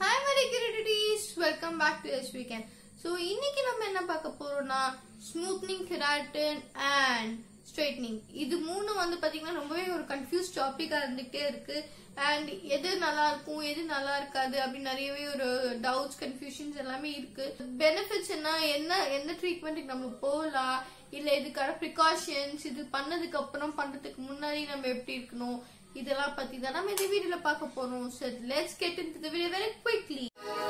hi மரி கிரிட்டிஸ் welcome back to எஸ் வீக்கெண்ட் ஸோ இன்னைக்கு நம்ம என்ன பார்க்க போறோம்னா ஸ்மூத்னிங் கெராட்டின் அண்ட் ஸ்ட்ரைட்னிங் இது மூணு வந்து பாத்தீங்கன்னா ரொம்பவே ஒரு கன்ஃபியூஸ் டாபிக்கா இருந்துகிட்டே இருக்கு அண்ட் எது நல்லா இருக்கும் எது நல்லா இருக்காது அப்படின்னு நிறையவே ஒரு டவுட்ஸ் கன்ஃபியூஷன்ஸ் எல்லாமே இருக்கு பெனிஃபிட்ஸ் என்ன என்ன எந்த ட்ரீட்மெண்ட்டுக்கு நம்ம போகலாம் இல்ல இதுக்கான ப்ரிகாஷன்ஸ் இது பண்ணதுக்கு அப்புறம் பண்றதுக்கு முன்னாடி நம்ம எப்படி இருக்கணும் இதெல்லாம் பத்தி தான் நம்ம இந்த வீடியோல பார்க்க போறோம் so let's get into the video very quickly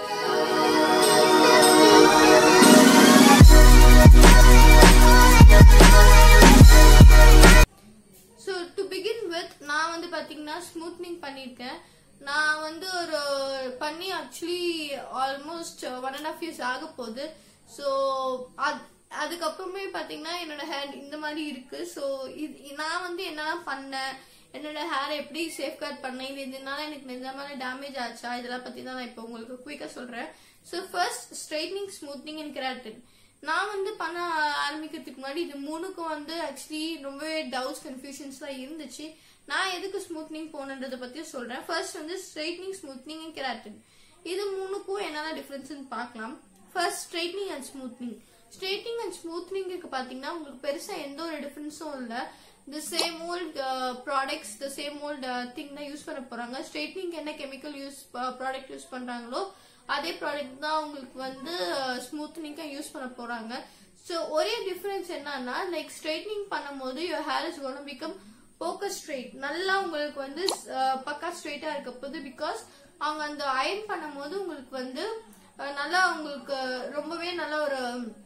so to begin with நான் வந்து பாத்தீங்கன்னா ஸ்மூத்னிங் பண்ணியிருக்கேன் நான் வந்து ஒரு பண்ணி actually almost one and half years ஆக போகுது ஸோ அதுக்கப்புறமே பாத்தீங்கன்னா என்னோட ஹேர் இந்த மாதிரி இருக்கு ஸோ இது நான் வந்து என்னெல்லாம் பண்ணேன் என்னோட ஹேர் எப்படி சேஃப்கார்ட் பண்ணேன் இது இதனால எனக்கு நிஜமான டேமேஜ் ஆச்சா இதெல்லாம் பத்தி தான் நான் இப்போ உங்களுக்கு குயிக்கா சொல்றேன் so first straightening smoothening and keratin நான் வந்து பண்ண ஆரம்பிக்கிறதுக்கு முன்னாடி இது மூணுக்கும் வந்து ஆக்சுவலி ரொம்பவே டவுட்ஸ் கன்ஃபியூஷன்ஸ்லாம் இருந்துச்சு நான் எதுக்கு ஸ்மூத்னிங் போனன்றதை பத்தி சொல்றேன் ஃபர்ஸ்ட் வந்து ஸ்ட்ரைட்னிங் ஸ்மூத்னிங் அண்ட் கெராட்டின் இது மூணுக்கும் என்னென்ன டிஃபரன்ஸ் பார்க்கலாம் first straightening and smoothening straightening and ஸ்மூத்னிங்க்கு பாத்தீங்கன்னா உங்களுக்கு பெருசா எந்த ஒரு டிஃபரன்ஸும் இல்ல the same old products the same old thing தான் யூஸ் பண்ண போறாங்க ஸ்ட்ரைட்னிங் என்ன கெமிக்கல் யூஸ் ப்ராடக்ட் யூஸ் பண்றாங்களோ அதே ப்ராடக்ட் தான் உங்களுக்கு வந்து ஸ்மூத்னிங்கா யூஸ் பண்ண போறாங்க ஸோ ஒரே டிஃபரன்ஸ் என்னன்னா லைக் ஸ்ட்ரைட்னிங் பண்ணும்போது your hair is gonna become போக்கஸ் ஸ்ட்ரைட் நல்லா உங்களுக்கு வந்து அஹ், பக்கா ஸ்ட்ரைட்டா இருக்க போகுது பிகாஸ் அவங்க அந்த அயன் பண்ணும்போது உங்களுக்கு வந்து அஹ், நல்லா உங்களுக்கு ரொம்பவே நல்ல ஒரு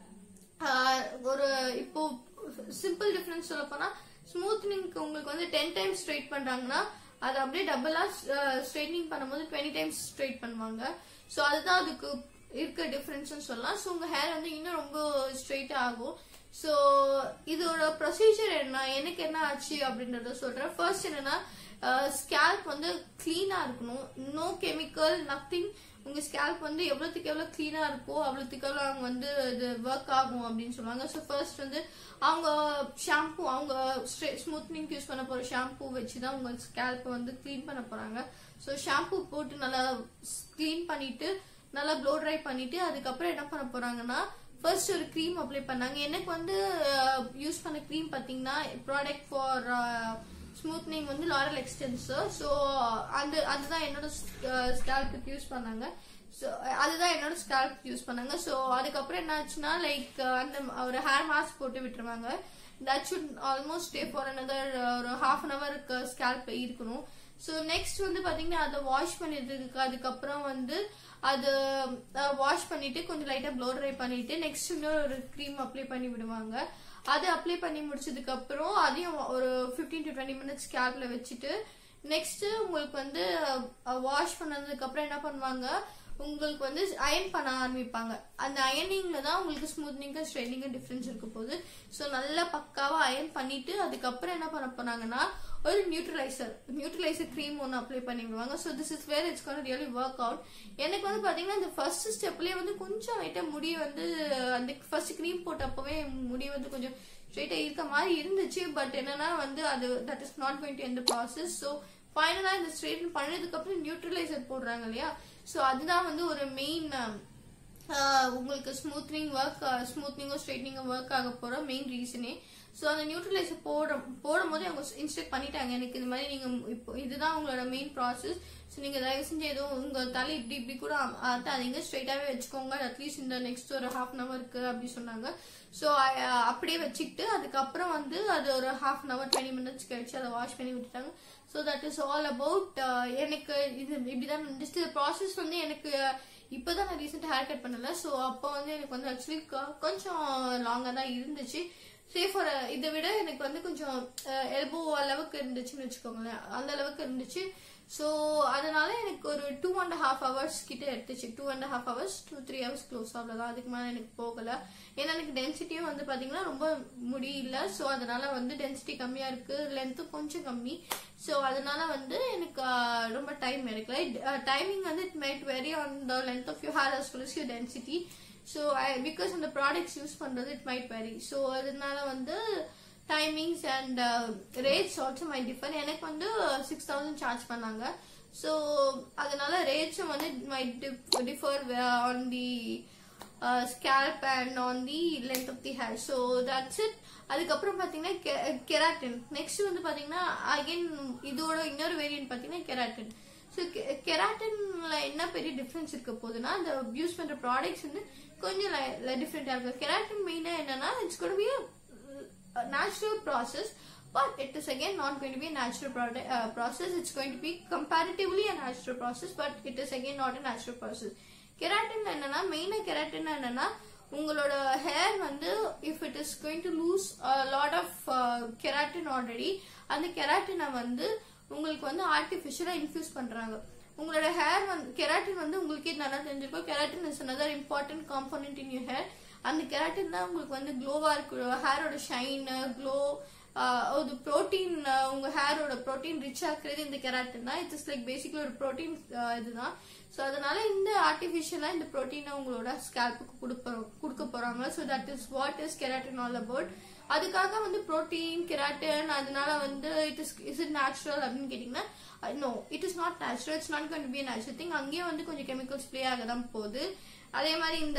ஆஹ் ஒரு இப்போ சிம்பிள் டிஃபரன்ஸ் சொல்ல போனா ஸ்மூத்னிங்க்கு உங்களுக்கு வந்து டென் டைம்ஸ் ஸ்ட்ரைட் பண்றாங்கன்னா அது அப்படியே டபுளா ஸ்ட்ரைட்னிங் பண்ணும்போது டுவெண்ட்டி டைம்ஸ் ஸ்ட்ரைட் பண்ணுவாங்க ஸோ அதுதான் அதுக்கு இருக்க டிஃபரன்ஸ் சொல்லலாம் ஸோ உங்க ஹேர் வந்து இன்னும் ரொம்ப ஸ்ட்ரைட் ஆகும் ஸோ இதோட ப்ரொசீஜர் என்ன எனக்கு என்ன ஆச்சு அப்படின்றத சொல்றேன் ஃபர்ஸ்ட் என்னன்னா ஸ்கேல்ப் வந்து கிளீனா இருக்கணும் நோ கெமிக்கல் நத்திங் உங்க ஸ்கேல்ப் வந்து எவ்வளவுக்கு எவ்வளவு கிளீனா இருக்கோ அவ்வளவுக்கு எவ்வளவு அவங்க வந்து இது ஒர்க் ஆகும் அப்படின்னு சொல்லுவாங்க ஸோ ஃபர்ஸ்ட் வந்து அவங்க ஷாம்பு அவங்க ஸ்மூத்னிங் யூஸ் பண்ண போற ஷாம்பு வச்சு தான் உங்க ஸ்கேல்ப் வந்து க்ளீன் பண்ண போறாங்க ஸோ ஷாம்பு போட்டு நல்லா க்ளீன் பண்ணிட்டு நல்லா ப்ளோ ட்ரை பண்ணிட்டு அதுக்கப்புறம் என்ன பண்ண போறாங்கன்னா ஃபர்ஸ்ட் ஒரு க்ரீம் அப்ளை பண்ணாங்க எனக்கு வந்து யூஸ் பண்ண க்ரீம் பாத்தீங்கன்னா ப்ராடக்ட் ஃபார் ஸ்மூத்னிங் வந்து லாரல் எக்ஸ்டென்சர் ஸோ அந்த அதுதான் என்னோட ஸ்கேல்புக்கு யூஸ் பண்ணாங்க ஸோ அதுதான் என்னோட ஸ்கேல்ப் யூஸ் பண்ணாங்க ஸோ அதுக்கப்புறம் என்ன ஆச்சுன்னா லைக் அந்த ஒரு ஹேர் மாஸ்க் போட்டு விட்டுருவாங்க that should almost stay for another ஒரு ஹாஃப் அன் ஹவருக்கு ஸ்கேல்ப் இருக்கணும் ஸோ நெக்ஸ்ட் வந்து பாத்தீங்கன்னா அதை வாஷ் பண்ணிடுறதுக்கு அதுக்கப்புறம் வந்து அது வாஷ் பண்ணிட்டு கொஞ்சம் லைட்டா ப்ளோ ட்ரை பண்ணிட்டு நெக்ஸ்ட் இன்னொரு ஒரு க்ரீம் அப்ளை பண்ணி விடுவாங்க அது அப்ளை பண்ணி முடிச்சதுக்கு அப்புறம் அதையும் ஒரு 15 டு டுவெண்ட்டி மினிட்ஸ் கேப்ல வச்சுட்டு நெக்ஸ்ட் உங்களுக்கு வந்து வாஷ் பண்ணதுக்கு அப்புறம் என்ன பண்ணுவாங்க உங்களுக்கு வந்து அயன் பண்ண ஆரம்பிப்பாங்க அந்த அயனிங்ல தான் உங்களுக்கு ஸ்மூத்னிங்கும் ஸ்ட்ரைனிங்கும் டிஃபரன்ஸ் இருக்க போகுது ஸோ நல்லா பக்காவா அயன் பண்ணிட்டு அதுக்கப்புறம் என்ன பண்ண போனாங்கன்னா ஒரு நியூட்ரலைசர் நியூட்ரலைசர் க்ரீம் ஒன்று அப்ளை பண்ணி விடுவாங்க so this is where it's gonna really work out எனக்கு வந்து பாத்தீங்கன்னா இந்த ஃபர்ஸ்ட் ஸ்டெப்லயே வந்து கொஞ்சம் லைட்டா முடி வந்து அந்த ஃபர்ஸ்ட் க்ரீம் போட்டப்பவே முடி வந்து கொஞ்சம் ஸ்ட்ரெயிட்டா இருக்க மாதிரி இருந்துச்சு பட் என்னன்னா வந்து அது that is not going to எந்த ப்ராசஸ் ஸோ ஃபைனலா இந்த ஸ்ட்ரெயிட்டன் பண்ணதுக்கு அப்புறம் நியூட்ரலைசர் போடுறாங்க இல்லையா ஸோ அதுதான் வந்து ஒரு மெயின் உங்களுக்கு ஸ்மூத்னிங் ஒர்க் ஸ்மூத்னிங்கும் ஸ்ட்ரைட்னிங்கும் ஒர்க் ஆக போற மெயின் ரீசனே ஸோ அந்த நியூட்ரலைசர் போட போடும் போதே அவங்க இன்ஸ்ட்ரக்ட் பண்ணிட்டாங்க எனக்கு இது மாதிரி நீங்க இப்போ இதுதான் உங்களோட மெயின் ப்ராசஸ் ஸோ நீங்க தயவு செஞ்சு எதுவும் உங்க தலை இப்படி இப்படி கூட ஆட்டாதீங்க ஸ்ட்ரைட்டாவே வச்சுக்கோங்க அட்லீஸ்ட் இந்த நெக்ஸ்ட் ஒரு ஹாஃப் அன் ஹவருக்கு அப்படி சொன்னாங்க ஸோ அப்படியே வச்சுக்கிட்டு அதுக்கப்புறம் வந்து அது ஒரு half an hour twenty minutes கழிச்சு அதை வாஷ் பண்ணி விட்டுட்டாங்க so that is all about எனக்கு இது இப்படிதான் ஜஸ்ட் ப்ராசஸ் வந்து எனக்கு இப்போதான் நான் ரீசெண்டாக ஹேர் கட் பண்ணல ஸோ அப்போ வந்து எனக்கு வந்து ஆக்சுவலி கொஞ்சம் லாங்காக தான் இருந்துச்சு சே ஃபார் இதை விட எனக்கு வந்து கொஞ்சம் எல்போ அளவுக்கு இருந்துச்சுன்னு வச்சுக்கோங்களேன் அந்த அளவுக்கு இருந்துச்சு ஸோ அதனால எனக்கு ஒரு டூ அண்ட் ஹாஃப் ஹவர்ஸ் கிட்ட எடுத்துச்சு two and half hours two three hours close அவ்வளோதான் அதுக்கு மேலே எனக்கு போகல ஏன்னா எனக்கு டென்சிட்டியும் வந்து பாத்தீங்கன்னா ரொம்ப முடியல ஸோ அதனால வந்து டென்சிட்டி கம்மியா இருக்கு லென்த்தும் கொஞ்சம் கம்மி ஸோ அதனால வந்து எனக்கு ஆஹ், ரொம்ப டைம் எடுக்கல டைமிங் வந்து it might vary on the length of you hair as well you density so because அந்த ப்ராடக்ட்ஸ் யூஸ் பண்றது இட் மைட் வெரி ஸோ அதனால வந்து timings and rates also may differ எனக்கு வந்து சிக்ஸ் தௌசண்ட் சார்ஜ் பண்ணாங்க so அதனால ரேட்ஸும் வந்து might differ on the scalp and on the length of the hair so that's it அதுக்கப்புறம் பார்த்தீங்கன்னா கெராட்டின் நெக்ஸ்ட் வந்து பார்த்தீங்கன்னா அகைன் இதோட இன்னொரு வேரியன்ட் பார்த்தீங்கன்னா கெராட்டின் ஸோ கெராட்டின்ல என்ன பெரிய டிஃப்ரென்ஸ் இருக்க போகுதுன்னா அந்த யூஸ் பண்ற ப்ராடக்ட்ஸ் வந்து கொஞ்சம் டிஃப்ரெண்டா இருக்கும் கெராட்டின் மெயினா என்னன்னா இட்ஸ் கூட be natural process but it is again not going to be a natural product, uh, process it's going to be comparatively a natural process but it is again not a natural process keratin என்னன்னா மெயினா keratin என்னன்னா உங்களோட hair வந்து if it is going to lose lot of keratin already அந்த கெராட்டினை வந்து உங்களுக்கு வந்து ஆர்டிஃபிஷியலா இன்ஃபியூஸ் பண்றாங்க உங்களோட ஹேர் வந்து கெராட்டின் வந்து உங்களுக்கே நல்லா தெரிஞ்சிருக்கும் keratin is another important component in your hair அந்த கெராட்டின் தான் உங்களுக்கு வந்து க்ளோவா இருக்கு ஹேரோட ஷைன் க்ளோ ஒரு ப்ரோட்டீன் உங்க ஹேரோட ப்ரோட்டீன் ரிச் ஆக்குறது இந்த கெராட்டின் தான் இட்ஸ் லைக் பேசிக்கலி ஒரு ப்ரோட்டீன் இதுதான் ஸோ அதனால இந்த ஆர்டிஃபிஷியலா இந்த ப்ரோட்டீனை உங்களோட ஸ்கேல்புக்கு கொடுப்ப கொடுக்க போறாங்க so that is what is keratin all about அதுக்காக வந்து ப்ரோட்டீன் கெராட்டின் அதனால வந்து it is is it natural அப்படின்னு கேட்டீங்கன்னா no it is not natural it's not gonna be natural thing அங்கேயே வந்து கொஞ்சம் கெமிக்கல்ஸ் ப்ளே ஆக தான் போகுது அதே மாதிரி இந்த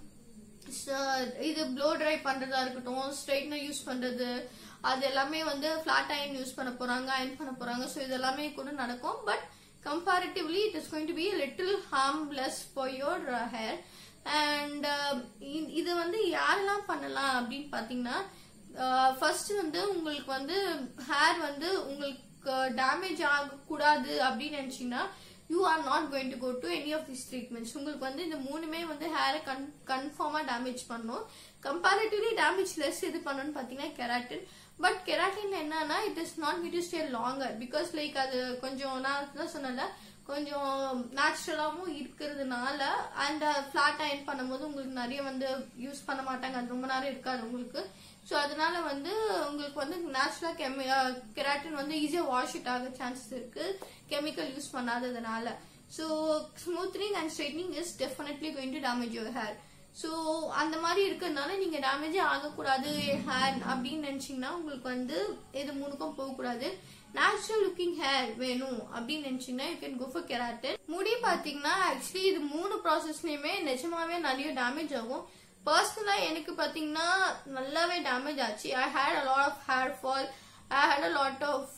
இது ப்ளோ ட்ரை பண்றதா இருக்கட்டும் ஸ்ட்ரைட்னர் யூஸ் பண்றது அது எல்லாமே வந்து ஃபிளாட் அயன் யூஸ் பண்ண போறாங்க அயன் பண்ண போறாங்க ஸோ இது எல்லாமே கூட நடக்கும் but comparatively it is going to be little harmless for your hair and இது வந்து யாரெல்லாம் பண்ணலாம் அப்படின்னு பாத்தீங்கன்னா ஃபர்ஸ்ட் வந்து உங்களுக்கு வந்து ஹேர் வந்து உங்களுக்கு டேமேஜ் ஆகக்கூடாது அப்படின்னு நினைச்சீங்கன்னா you are not going to go to any of this treatments உங்களுக்கு வந்து இந்த மூணுமே வந்து ஹேரை கன் கன்ஃபார்மா டேமேஜ் பண்ணும் கம்பேரிட்டிவ்லி டேமேஜ் லெஸ் இது பண்ணணும்னு பாத்தீங்கன்னா கெராட்டின் பட் கெராட்டின் என்னன்னா it is not get to stay longer because like அது கொஞ்சம் நான் தான் சொன்னல கொஞ்சம் நேச்சுரலாவும் இருக்கிறதுனால அண்ட் ஃபிளாட் அயன் பண்ணும்போது உங்களுக்கு நிறைய வந்து யூஸ் பண்ண மாட்டாங்க அது ரொம்ப நேரம் இருக்காது உங்களுக்கு ஸோ அதனால வந்து உங்களுக்கு வந்து நேச்சுரலா கெமி கெராட்டின் வந்து ஈஸியா வாஷ் இட் ஆக சான்சஸ் இருக்கு கெமிக்கல் யூஸ் பண்ணாததுனால so smoothening and straightening is definitely going to damage your hair so அந்த மாதிரி இருக்கிறதுனால நீங்க டேமேஜே ஆகக்கூடாது ஹேர் அப்படின்னு நினைச்சீங்கன்னா உங்களுக்கு வந்து இது மூணுக்கும் போகக்கூடாது நேச்சுரல் லுக்கிங் ஹேர் வேணும் அப்படின்னு நினைச்சீங்கன்னா you can go for keratin முடி பாத்தீங்கன்னா ஆக்சுவலி இது மூணு ப்ராசஸ்லயுமே நிஜமாவே நிறைய டேமேஜ் ஆகும் பர்சனலா எனக்கு பாத்தீங்கன்னா நல்லாவே டேமேஜ் ஆச்சு I had a lot of hair fall I had a lot of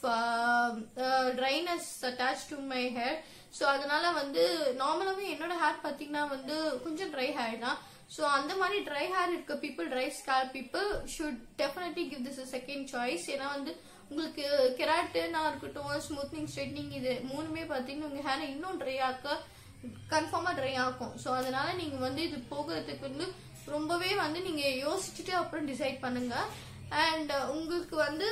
dryness attach to my hair so அதனால வந்து நார்மலாவே என்னோட ஹேர் பாத்தீங்கன்னா வந்து கொஞ்சம் ட்ரை ஹேர் தான் ஸோ அந்த மாதிரி ட்ரை ஹேர் இருக்க people dry scalp people should definitely give this second choice ஏன்னா வந்து உங்களுக்கு கெராட்டினா இருக்கட்டும் ஸ்மூத்னிங் ஸ்ட்ரைட்னிங் இது மூணுமே பாத்தீங்கன்னா உங்க ஹேரை இன்னும் ட்ரை ஆக்க கன்ஃபார்மா ட்ரை ஆக்கும் ஸோ அதனால நீங்க வந்து இது போகிறதுக்கு வந்து ரொம்பவே வந்து நீங்க யோசிச்சுட்டு அப்புறம் டிசைட் பண்ணுங்க அண்ட் உங்களுக்கு வந்து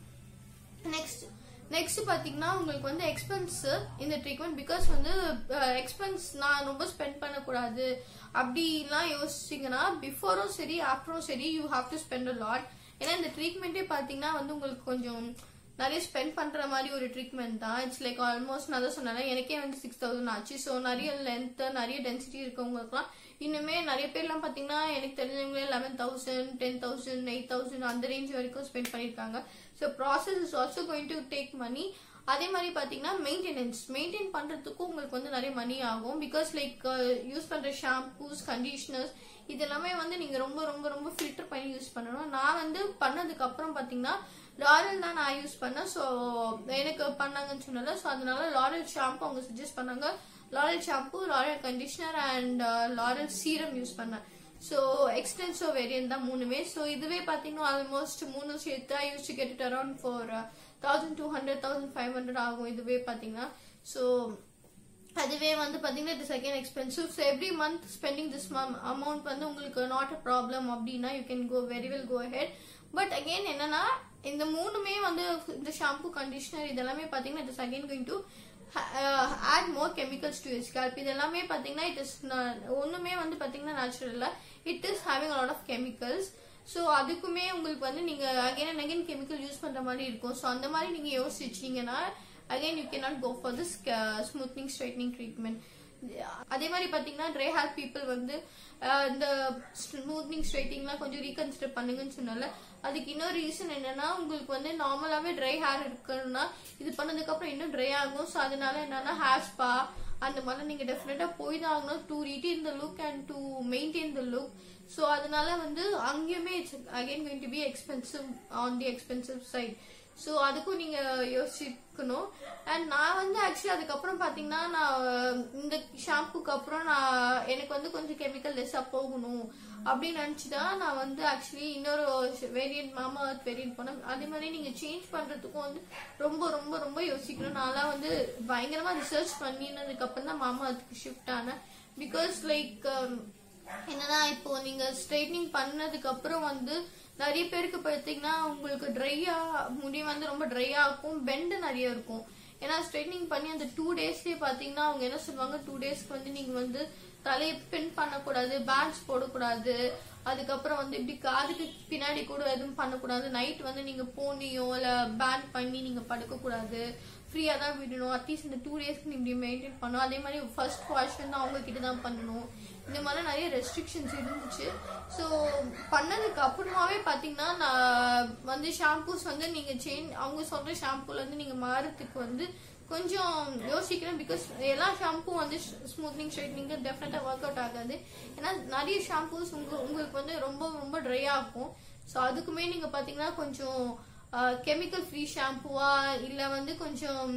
நெக்ஸ்ட் நெக்ஸ்ட் பாத்தீங்கன்னா உங்களுக்கு வந்து எக்ஸ்பென்ஸ் இந்த ட்ரீட்மெண்ட் பிகாஸ் வந்து எக்ஸ்பென்ஸ் நான் ரொம்ப ஸ்பெண்ட் பண்ணக்கூடாது அப்படிலாம் யோசிச்சீங்கன்னா பிஃபோரும் சரி ஆஃப்டரும் சரி you have to spend a lot ஏன்னா இந்த ட்ரீட்மெண்ட்டே பாத்தீங்கன்னா வந்து உங்களுக்கு கொஞ்சம் நிறைய ஸ்பெண்ட் பண்ற மாதிரி ஒரு ட்ரீட்மெண்ட் தான் இட்ஸ் லைக் ஆல்மோஸ்ட் நான் தான் சொன்னேன் எனக்கே வந்து சிக்ஸ் தௌசண்ட் ஆச்சு ஸோ நிறைய லென்த் நிறைய டென்சிட்டி இருக்கவங்களுக்குலாம் இன்னுமே நிறைய பேர்லாம் பாத்தீங்கன்னா எனக்கு தெரிஞ்சவங்களே eleven thousand ten thousand eight thousand அந்த ரேஞ்ச் வரைக்கும் ஸ்பெண்ட் பண்ணிருக்காங்க so process is also going to take money அதே மாதிரி பாத்தீங்கன்னா மெயின்டெனன்ஸ் மெயின்டைன் பண்றதுக்கும் உங்களுக்கு வந்து நிறைய மணி ஆகும் பிகாஸ் லைக் யூஸ் பண்ற ஷாம்பூஸ் கண்டிஷனர்ஸ் இது எல்லாமே வந்து நீங்க ரொம்ப ரொம்ப ரொம்ப ஃபில்டர் பண்ணி யூஸ் பண்ணணும் நான் வந்து பண்ணதுக்கு அப்புறம் பாத்தீங்கன்னா லாரல் தான் நான் யூஸ் பண்ணேன் ஸோ எனக்கு பண்ணாங்கன்னு சொன்னல ஸோ அதனால லாரல் ஷாம்பு அவங்க சஜஸ்ட் பண்ணாங்க L'Oreal shampoo L'Oreal conditioner and L'Oreal serum use பண்ணேன் ஸோ எக்ஸ்டென்சிவ் வேரியன்ட் தான் மூணுமே ஸோ இதுவே பார்த்தீங்கன்னா ஆல்மோஸ்ட் மூணு சேர்த்து I use to get it around four thousand two hundred thousand five hundred ஆகும் இதுவே பார்த்தீங்கன்னா ஸோ அதுவே வந்து பாத்தீங்கன்னா it is again expensive so every month spending this amount வந்து உங்களுக்கு நாட் அ ப்ராப்ளம் அப்படின்னா you can go very well go ahead but again என்னன்னா இந்த மூணுமே வந்து இந்த ஷாம்பு கண்டிஷனர் இதெல்லாமே பாத்தீங்கன்னா it is again going to add more chemicals to scalp இது எல்லாமே பாத்தீங்கன்னா இட் இஸ் ஒண்ணுமே வந்து பாத்தீங்கன்னா நேச்சுரல் இல்ல it is having lot of chemicals so அதுக்குமே உங்களுக்கு வந்து நீங்க again and again chemical use பண்ற மாதிரி இருக்கும் ஸோ அந்த மாதிரி நீங்க யோசிச்சீங்கன்னா again you cannot go for this uh, smoothing straightening treatment அதே மாதிரி பாத்தீங்கன்னா ட்ரை ஹேர் பீப்புள் வந்து அஹ், இந்த ஸ்மூத்னிங் ஸ்ட்ரைட்டிங்லாம் கொஞ்சம் ரீகன்சிடர் பண்ணுங்கன்னு சொன்னால அதுக்கு இன்னொரு ரீசன் என்னன்னா உங்களுக்கு வந்து நார்மலாவே ட்ரை ஹேர் இருக்குன்னா இது பண்ணதுக்கு அப்புறம் இன்னும் ட்ரை ஆகும் ஸோ அதனால என்னன்னா ஹேர் ஸ்பா அந்த மாதிரி நீங்க டெஃபினட்டா போய் தான் ஆகணும் to retain the look and to maintain the look so அதனால வந்து அங்கேயுமே it's again going to be expensive on the expensive side so அதுக்கும் நீங்க யோசிக்கணும் அண்ட் நான் வந்து ஆக்சுவலி அதுக்கப்புறம் பாத்தீங்கன்னா நான் இந்த ஷாம்புக்கு அப்புறம் நான் எனக்கு வந்து கொஞ்சம் கெமிக்கல் லெஸ்ஸா போகணும் அப்படின்னு நினைச்சுதான் நான் வந்து ஆக்சுவலி இன்னொரு வேரியன்ட் மாமா வேரியன்ட் போனேன் அதே மாதிரி நீங்க சேஞ்ச் பண்றதுக்கும் வந்து ரொம்ப ரொம்ப ரொம்ப யோசிக்கணும் நான்லாம் வந்து பயங்கரமா ரிசர்ச் பண்ணினதுக்கு அப்புறம் தான் மாமா அதுக்கு ஷிஃப்ட் ஆனேன் பிகாஸ் லைக் என்னன்னா இப்போ நீங்க ஸ்ட்ரைட்னிங் பண்ணதுக்கு அப்புறம் வந்து நிறைய பேருக்கு பார்த்தீங்கன்னா உங்களுக்கு ட்ரையா முடி வந்து ரொம்ப ட்ரையா இருக்கும் பெண்ட் நிறைய இருக்கும் ஏன்னா ஸ்ட்ரைட்னிங் பண்ணி அந்த டூ டேஸ்லயே பாத்தீங்கன்னா அவங்க என்ன சொல்லுவாங்க டூ டேஸ்க்கு வந்து நீங்க வந்து தலையை பின் பண்ணக்கூடாது பேட்ச் போடக்கூடாது அதுக்கப்புறம் வந்து இப்படி காதுக்கு பின்னாடி கூட எதுவும் பண்ணக்கூடாது நைட் வந்து நீங்க போனியோ இல்ல பேண்ட் பண்ணி நீங்க படுக்க கூடாது ஃப்ரீயா தான் விடணும் அட்லீஸ்ட் இந்த டூ டேஸ்க்கு நீ இப்படி மெயின்டைன் பண்ணணும் அதே மாதிரி ஃபர்ஸ்ட் வாஷ் வந்து அவங்க கிட்ட தான் பண்ணணும் இந்த மாதிரி நிறைய ரெஸ்ட்ரிக்ஷன்ஸ் இருந்துச்சு ஸோ பண்ணதுக்கு அப்புறமாவே பாத்தீங்கன்னா நான் வந்து ஷாம்பூஸ் வந்து நீங்க சேஞ்ச் அவங்க சொல்ற ஷாம்பூல இருந்து நீங்க மாறதுக்கு வந்து கொஞ்சம் யோசிக்கணும் பிகாஸ் எல்லா ஷாம்பூ வந்து ஸ்மூத்னிங் ஸ்ட்ரைட்னிங் டெஃபினட்டா ஒர்க் அவுட் ஆகாது ஏன்னா நிறைய ஷாம்பூஸ் உங்க உங்களுக்கு வந்து ரொம்ப ரொம்ப ட்ரை ஆகும் ஸோ அதுக்குமே நீங்க பாத்தீங்கன்னா கொஞ்சம் கெமிக்கல் ஃப்ரீ ஷாம்புவா இல்ல வந்து கொஞ்சம்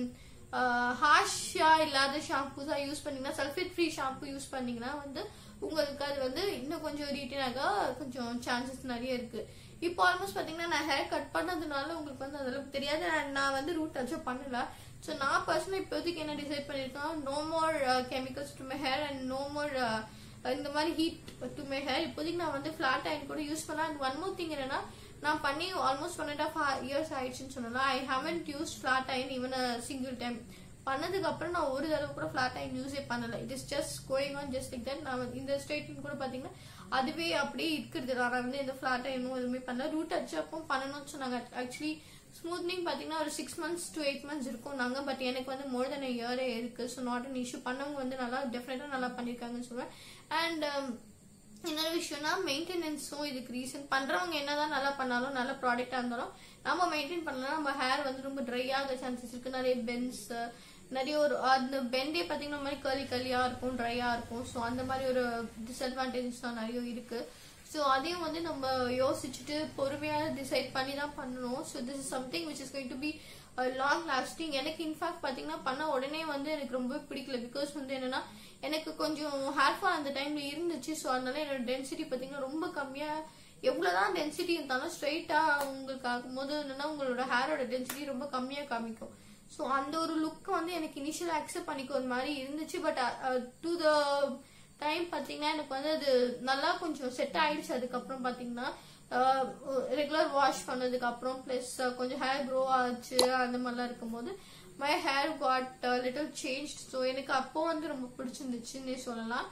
ஹாஷா இல்லாத ஷாம்பூஸா யூஸ் பண்ணீங்கன்னா சல்ஃபேட் ஃப்ரீ ஷாம்பு யூஸ் பண்ணீங்கன்னா வந்து உங்களுக்கு அது வந்து இன்னும் கொஞ்சம் ரீட்டைன் ஆக கொஞ்சம் சான்சஸ் நிறைய இருக்கு இப்போ ஆல்மோஸ்ட் பாத்தீங்கன்னா நான் ஹேர் கட் பண்ணதுனால உங்களுக்கு வந்து அந்த அளவுக்கு தெரியாது and நான் வந்து ரூட் டச்சும் பண்ணல ஸோ நான் பர்சனல் இப்போதைக்கு என்ன டிசைட் பண்ணிருக்கேன் no more chemicals to my hair and no more இந்த மாதிரி ஹீட் டு மை ஹேர் இப்போதைக்கு நான் வந்து ஃபிளாட் அயன் கூட யூஸ் பண்ணலாம் அண்ட் ஒன் மோர் திங் என்னன்னா நான் பண்ணி almost one and half years ஆயிடுச்சுன்னு சொன்னலாம் I haven't use flat iron even single time பண்ணதுக்கு அப்புறம் நான் ஒரு தடவை கூட ஃபிளாட் அயன் யூஸே பண்ணல it is just going on just like that நான் இந்த ஸ்ட்ரைட்னிங் கூட பாத்தீங்கன்னா அதுவே அப்படியே இருக்கிறது நான் வந்து இந்த ஃபிளாட் அயனும் எதுவுமே பண்ணல ரூட் டச் அப்பும் பண்ணணும்னு சொன்னாங்க ஆக்சுவலி ஸ்மூத்னிங் பாத்தீங்கன்னா ஒரு six months to eight months இருக்கும் நாங்க பட் எனக்கு வந்து மோர் தென் இயரே இருக்கு ஸோ நாட் அன் இஷ்யூ பண்ணவங்க வந்து நல்லா டெஃபினட்டா நல்லா பண்ணிருக்காங்கன்னு சொல்லுவேன் அண்ட் இன்னொரு விஷயம்னா மெயின்டெனன்ஸும் இதுக்கு ரீசன் பண்றவங்க என்னதான் நல்லா பண்ணாலும் நல்ல ப்ராடக்டா இருந்தாலும் நம்ம மெயின்டைன் பண்ணலாம் நம்ம ஹேர் வந்து ரொம்ப ட்ரை ஆக சான்சஸ் இருக்கு நிறைய பென்ஸ் நிறைய ஒரு அந்த பெண்டே பாத்தீங்கன்னா மாதிரி கலி கலியா இருக்கும் ட்ரையா இருக்கும் ஸோ அந்த மாதிரி ஒரு டிஸ்அட்வான்டேஜஸ் தான் நிறைய இருக்கு ஸோ அதையும் வந்து நம்ம யோசிச்சுட்டு பொறுமையா டிசைட் பண்ணி தான் பண்ணணும் so this is something which is going to be long lasting எனக்கு இன்ஃபேக்ட் பாத்தீங்கன்னா பண்ண உடனே வந்து எனக்கு ரொம்ப பிடிக்கல பிகாஸ் வந்து என்னன்னா எனக்கு கொஞ்சம் ஹேர் ஃபால் அந்த டைம்ல இருந்துச்சு ஸோ அதனால என்னோட டென்சிட்டி பாத்தீங்கன்னா ரொம்ப கம்மியா எவ்வளவுதான் டென்சிட்டி இருந்தாலும் ஸ்ட்ரைட்டா உங்களுக்கு ஆகும்போது என்னன்னா உங்களோட ஹேரோட டென்சிட்டி ரொம்ப கம்மியா காமிக்கும் ஸோ அந்த ஒரு லுக் வந்து எனக்கு இனிஷியல் அக்செப்ட் பண்ணிக்க ஒரு மாதிரி இருந்துச்சு பட் டு த டைம் பாத்தீங்கன்னா எனக்கு வந்து அது நல்லா கொஞ்சம் செட் ஆயிடுச்சு அதுக்கப்புறம் பாத்தீங்கன்னா ரெகுலர் வாஷ் பண்ணதுக்கு அப்புறம் பிளஸ் கொஞ்சம் ஹேர் க்ரோ ஆச்சு அந்த மாதிரிலாம் இருக்கும்போது my hair got little change so எனக்கு அப்போ வந்து ரொம்ப பிடிச்சிருந்துச்சுன்னே சொல்லலாம்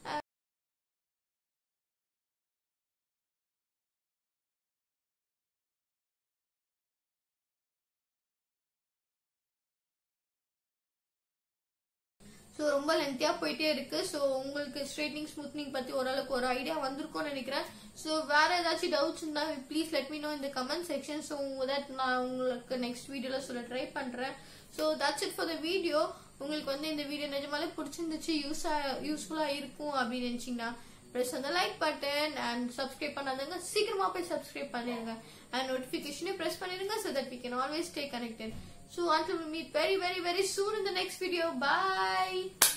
ஸோ ரொம்ப லென்த்தியா போயிட்டே இருக்கு ஸோ உங்களுக்கு ஸ்ட்ரைட்னிங் ஸ்மூத்னிங் பத்தி ஓரளவுக்கு ஒரு ஐடியா வந்திருக்கும்னு நினைக்கிறேன் ஸோ வேற ஏதாச்சும் டவுட்ஸ் இருந்தா ப்ளீஸ் லெட் மீ நோ இந்த கமெண்ட் செக்ஷன் ஸோ தட் நான் உங்களுக்கு நெக்ஸ்ட் வீடியோல சொல்ல ட்ரை பண்றேன் so that's it for the video உங்களுக்கு வந்து இந்த வீடியோ நிஜமாலே பிடிச்சிருந்துச்சு யூஸ் யூஸ்ஃபுல்லா இருக்கும் அப்படின்னு நினைச்சீங்கன்னா ப்ரெஸ் அந்த லைக் பட்டன் அண்ட் சப்ஸ்கிரைப் பண்ணாதவங்க சீக்கிரமா போய் சப்ஸ்கிரைப் பண்ணிருங்க அண்ட் நோட்டிபிகேஷனே ப்ரெஸ் பண்ணிருங்க so that we can always stay connected so until we meet very very very soon in the next video bye